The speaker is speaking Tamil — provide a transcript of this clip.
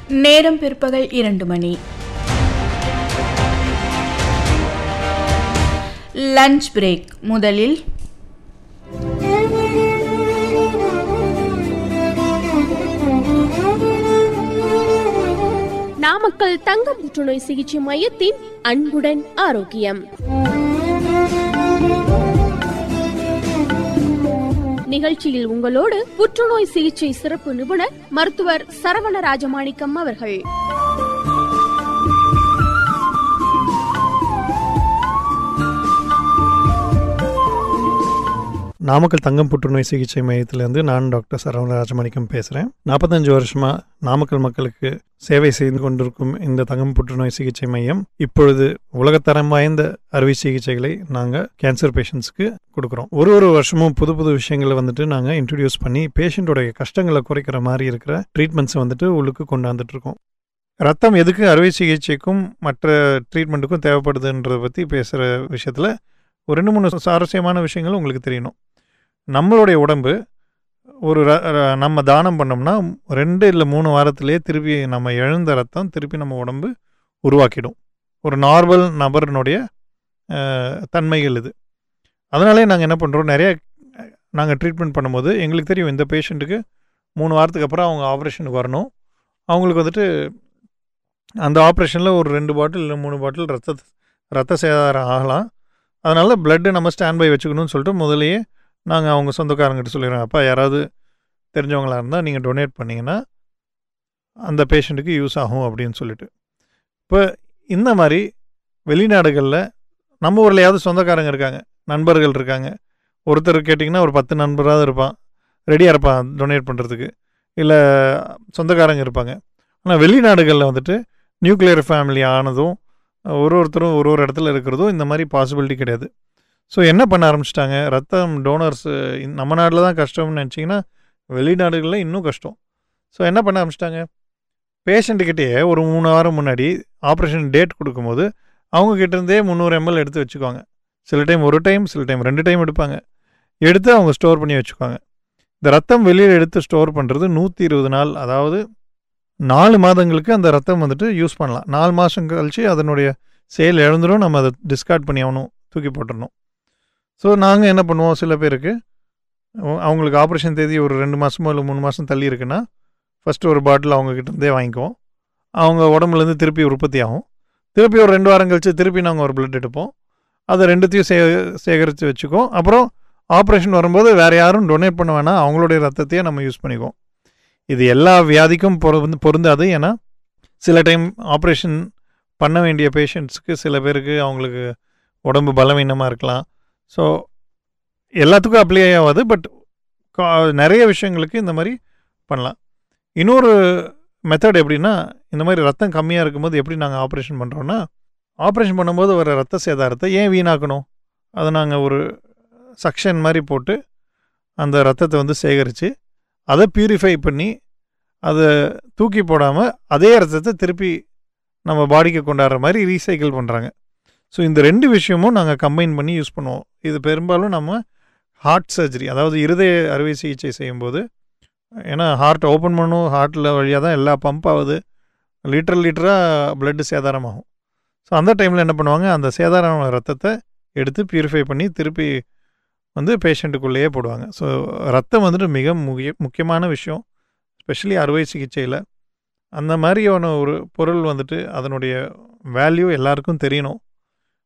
நேரம் பிற்பகல் இரண்டு மணி லஞ்ச் பிரேக் முதலில் நாமக்கல் தங்க புற்றுநோய் சிகிச்சை மையத்தின் அன்புடன் ஆரோக்கியம் நிகழ்ச்சியில் உங்களோடு புற்றுநோய் சிகிச்சை சிறப்பு நிபுணர் மருத்துவர் சரவண ராஜமாணிக்கம் அவர்கள் நாமக்கல் தங்கம் புற்றுநோய் சிகிச்சை மையத்திலேருந்து நான் டாக்டர் சரவண ராஜமாணிக்கம் பேசுகிறேன் நாற்பத்தஞ்சு வருஷமாக நாமக்கல் மக்களுக்கு சேவை செய்து கொண்டிருக்கும் இந்த தங்கம் புற்றுநோய் சிகிச்சை மையம் இப்பொழுது உலகத்தரம் வாய்ந்த அறுவை சிகிச்சைகளை நாங்கள் கேன்சர் பேஷண்ட்ஸ்க்கு கொடுக்குறோம் ஒரு ஒரு வருஷமும் புது புது விஷயங்களை வந்துட்டு நாங்கள் இன்ட்ரடியூஸ் பண்ணி பேஷண்ட்டோடைய கஷ்டங்களை குறைக்கிற மாதிரி இருக்கிற ட்ரீட்மெண்ட்ஸை வந்துட்டு உள்ளுக்கு கொண்டாந்துட்டு இருக்கோம் ரத்தம் எதுக்கு அறுவை சிகிச்சைக்கும் மற்ற ட்ரீட்மெண்ட்டுக்கும் தேவைப்படுதுன்றதை பற்றி பேசுகிற விஷயத்தில் ஒரு ரெண்டு மூணு சுவாரஸ்யமான விஷயங்கள் உங்களுக்கு தெரியணும் நம்மளுடைய உடம்பு ஒரு ர- ர- நம்ம தானம் பண்ணோம்னா ரெண்டு இல்லை மூணு வாரத்திலே திருப்பி நம்ம இழந்த ரத்தம் திருப்பி நம்ம உடம்பு உருவாக்கிடும் ஒரு நார்மல் நபரினுடைய அஹ், தன்மைகள் இது அதனாலே நாங்கள் என்ன பண்ணுறோம் நிறைய நாங்கள் ட்ரீட்மெண்ட் பண்ணும்போது எங்களுக்கு தெரியும் இந்த பேஷண்ட்டுக்கு மூணு வாரத்துக்கு அப்புறம் அவங்க ஆப்ரேஷனுக்கு வரணும் அவங்களுக்கு வந்துட்டு அந்த ஆப்ரேஷனில் ஒரு ரெண்டு பாட்டில் இல்லை மூணு பாட்டில் ரத்த ரத்த சேதாரம் ஆகலாம் அதனால் பிளட்டு நம்ம ஸ்டாண்ட் பை வச்சுக்கணும்னு சொல்லிட்டு முதலையே நாங்கள் அவங்க சொந்தக்காரங்கிட்ட சொல்லிடுறோம் அப்பா யாராவது தெரிஞ்சவங்களா இருந்தால் நீங்கள் டொனேட் பண்ணிங்கன்னா அந்த பேஷண்ட்டுக்கு யூஸ் ஆகும் அப்படின்னு சொல்லிட்டு இப்போ இந்த மாதிரி வெளிநாடுகளில் நம்ம ஊர்லையாவது சொந்தக்காரங்க இருக்காங்க நண்பர்கள் இருக்காங்க ஒருத்தர் கேட்டிங்கன்னா ஒரு பத்து நண்பராவது இருப்பான் ரெடியாக இருப்பான் டொனேட் பண்ணுறதுக்கு இல்லை சொந்தக்காரங்க இருப்பாங்க ஆனால் வெளிநாடுகளில் வந்துட்டு நியூக்ளியர் ஃபேமிலி ஆனதும் ஒரு ஒருத்தரும் ஒரு ஒரு இடத்துல இருக்கிறதும் இந்த மாதிரி பாசிபிலிட்டி கிடையாது ஸோ என்ன பண்ண ஆரம்பிச்சிட்டாங்க ரத்தம் டோனர்ஸ் நம்ம நாட்டில் தான் கஷ்டம்னு நினச்சிங்கன்னா வெளிநாடுகளில் இன்னும் கஷ்டம் ஸோ என்ன பண்ண ஆரம்பிச்சிட்டாங்க பேஷண்ட்டுக்கிட்டேயே ஒரு மூணு வாரம் முன்னாடி ஆப்ரேஷன் டேட் கொடுக்கும்போது அவங்க கிட்டேருந்தே முந்நூறு எம்எல் எடுத்து வச்சுக்குவாங்க சில டைம் ஒரு டைம் சில டைம் ரெண்டு டைம் எடுப்பாங்க எடுத்து அவங்க ஸ்டோர் பண்ணி வச்சுக்குவாங்க இந்த ரத்தம் வெளியில் எடுத்து ஸ்டோர் பண்ணுறது நூற்றி இருபது நாள் அதாவது நாலு மாதங்களுக்கு அந்த ரத்தம் வந்துட்டு யூஸ் பண்ணலாம் நாலு மாதம் கழிச்சு அதனுடைய சேல் இழந்துடும் நம்ம அதை டிஸ்கார்ட் பண்ணி ஆகணும் தூக்கி போட்டுடணும் ஸோ நாங்கள் என்ன பண்ணுவோம் சில பேருக்கு அவ- அவங்களுக்கு ஆப்ரேஷன் தேதி ஒரு ரெண்டு மாதமோ இல்லை மூணு மாதம் தள்ளி இருக்குன்னா ஃபஸ்ட்டு ஒரு பாட்டில் அவங்க கிட்ட இருந்தே வாங்கிக்குவோம் அவங்க உடம்புலேருந்து திருப்பி உற்பத்தி ஆகும் திருப்பி ஒரு ரெண்டு வாரம் கழிச்சு திருப்பி நாங்கள் ஒரு பிளட் எடுப்போம் அதை ரெண்டுத்தையும் சே சேகரித்து வச்சுக்குவோம் அப்புறம் ஆப்ரேஷன் வரும்போது வேறு யாரும் டொனேட் பண்ண வேணாம் அவங்களுடைய ரத்தத்தையே நம்ம யூஸ் பண்ணிக்குவோம் இது எல்லா வியாதிக்கும் பொருந்து பொருந்தாது ஏன்னா சில டைம் ஆப்ரேஷன் பண்ண வேண்டிய பேஷண்ட்ஸ்க்கு சில பேருக்கு அவங்களுக்கு உடம்பு பலவீனமாக இருக்கலாம் ஸோ எல்லாத்துக்கும் அப்ளை ஆகாது பட் நிறைய விஷயங்களுக்கு இந்த மாதிரி பண்ணலாம் இன்னொரு மெத்தட் எப்படின்னா இந்த மாதிரி ரத்தம் கம்மியாக இருக்கும்போது எப்படி நாங்கள் ஆப்ரேஷன் பண்ணுறோன்னா ஆப்ரேஷன் பண்ணும்போது வர ரத்த சேதாரத்தை ஏன் வீணாக்கணும் அதை நாங்கள் ஒரு சக்ஷன் மாதிரி போட்டு அந்த ரத்தத்தை வந்து சேகரித்து அதை பியூரிஃபை பண்ணி அதை தூக்கி போடாமல் அதே ரத்தத்தை திருப்பி நம்ம பாடிக்கு கொண்டாடுற மாதிரி ரீசைக்கிள் பண்ணுறாங்க ஸோ இந்த ரெண்டு விஷயமும் நாங்கள் கம்பைன் பண்ணி யூஸ் பண்ணுவோம் இது பெரும்பாலும் நம்ம ஹார்ட் சர்ஜரி அதாவது இருதய அறுவை சிகிச்சை செய்யும்போது ஏன்னா ஹார்ட் ஓப்பன் பண்ணும் ஹார்ட்டில் வழியாக தான் எல்லா பம்ப் ஆகுது லிட்டர் லிட்டராக பிளட்டு சேதாரமாகும் ஸோ அந்த டைமில் என்ன பண்ணுவாங்க அந்த சேதாரமான ரத்தத்தை எடுத்து பியூரிஃபை பண்ணி திருப்பி வந்து பேஷண்ட்டுக்குள்ளேயே போடுவாங்க ஸோ ரத்தம் வந்துட்டு மிக முக்கிய முக்கியமான விஷயம் ஸ்பெஷலி அறுவை சிகிச்சையில் அந்த மாதிரியான ஒரு பொருள் வந்துட்டு அதனுடைய வேல்யூ எல்லாருக்கும் தெரியணும்